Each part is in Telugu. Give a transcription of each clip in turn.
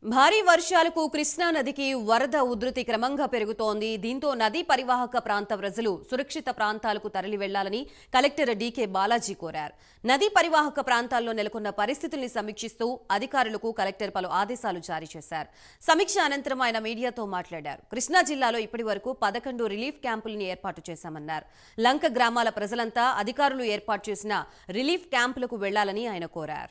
భారీ వర్షాలకు కృష్ణా నదికి వరద ఉధృతి క్రమంగా పెరుగుతోంది దీంతో నదీ పరివాహక ప్రాంత ప్రజలు సురక్షిత ప్రాంతాలకు తరలి వెళ్లాలని కలెక్టర్ డీకే బాలాజీ కోరారు నదీ పరివాహక ప్రాంతాల్లో నెలకొన్న పరిస్థితుల్ని సమీక్షిస్తూ అధికారులకు కలెక్టర్ పలు ఆదేశాలు జారీ చేశారు సమీక్ష అనంతరం ఆయన మీడియాతో మాట్లాడారు కృష్ణా జిల్లాలో ఇప్పటి వరకు పదకొండు రిలీఫ్ క్యాంపుల్ని ఏర్పాటు చేశామన్నారు లంక గ్రామాల ప్రజలంతా అధికారులు ఏర్పాటు చేసిన రిలీఫ్ క్యాంపులకు వెళ్లాలని ఆయన కోరారు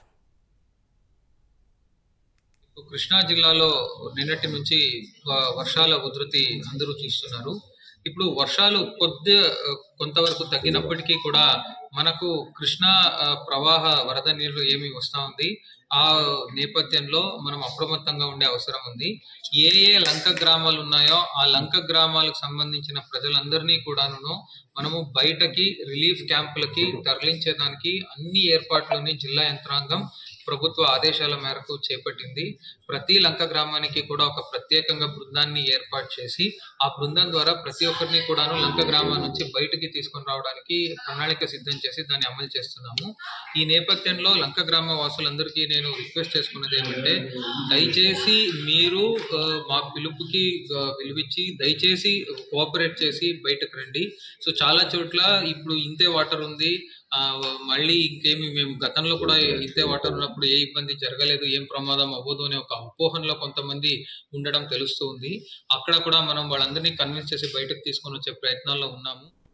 కృష్ణా జిల్లాలో నిన్నటి నుంచి వ- వర్షాల ఉధృతి అందరూ చూస్తున్నారు ఇప్పుడు వర్షాలు కొద్ది కొంతవరకు తగ్గినప్పటికీ కూడా మనకు కృష్ణా ఆ, ప్రవాహ వరద నీరు ఏమి వస్తూ ఉంది ఆ నేపథ్యంలో మనం అప్రమత్తంగా ఉండే అవసరం ఉంది ఏ ఏ లంక గ్రామాలు ఉన్నాయో ఆ లంక గ్రామాలకు సంబంధించిన ప్రజలందరినీ కూడాను మనము బయటకి రిలీఫ్ క్యాంపులకి తరలించేదానికి అన్ని ఏర్పాట్లని జిల్లా యంత్రాంగం ప్రభుత్వ ఆదేశాల మేరకు చేపట్టింది ప్రతి లంక గ్రామానికి కూడా ఒక ప్రత్యేకంగా బృందాన్ని ఏర్పాటు చేసి ఆ బృందం ద్వారా ప్రతి ఒక్కరిని కూడాను లంక గ్రామం నుంచి బయటికి తీసుకొని రావడానికి ప్రణాళిక సిద్ధం చేసి దాన్ని అమలు చేస్తున్నాము ఈ నేపథ్యంలో లంక గ్రామ వాసులందరికీ నేను రిక్వెస్ట్ చేసుకున్నది ఏమంటే దయచేసి మీరు ఆ, మా పిలుపుకి ఆ, విలువిచ్చి దయచేసి కోఆపరేట్ చేసి బయటకు రండి సో చాలా చోట్ల ఇప్పుడు ఇంతే వాటర్ ఉంది ఆ, మళ్ళీ ఇంకేమి మేము గతంలో కూడా ఇంతే వాటర్ ఉన్నప్పుడు ఏ ఇబ్బంది జరగలేదు ఏం ప్రమాదం అవ్వదు అనే ఒక అపోహనలో కొంతమంది ఉండడం తెలుస్తూ ఉంది అక్కడ కూడా మనం వాళ్ళందరినీ కన్విన్స్ చేసి బయటకు తీసుకొని వచ్చే ప్రయత్నాల్లో ఉన్నాము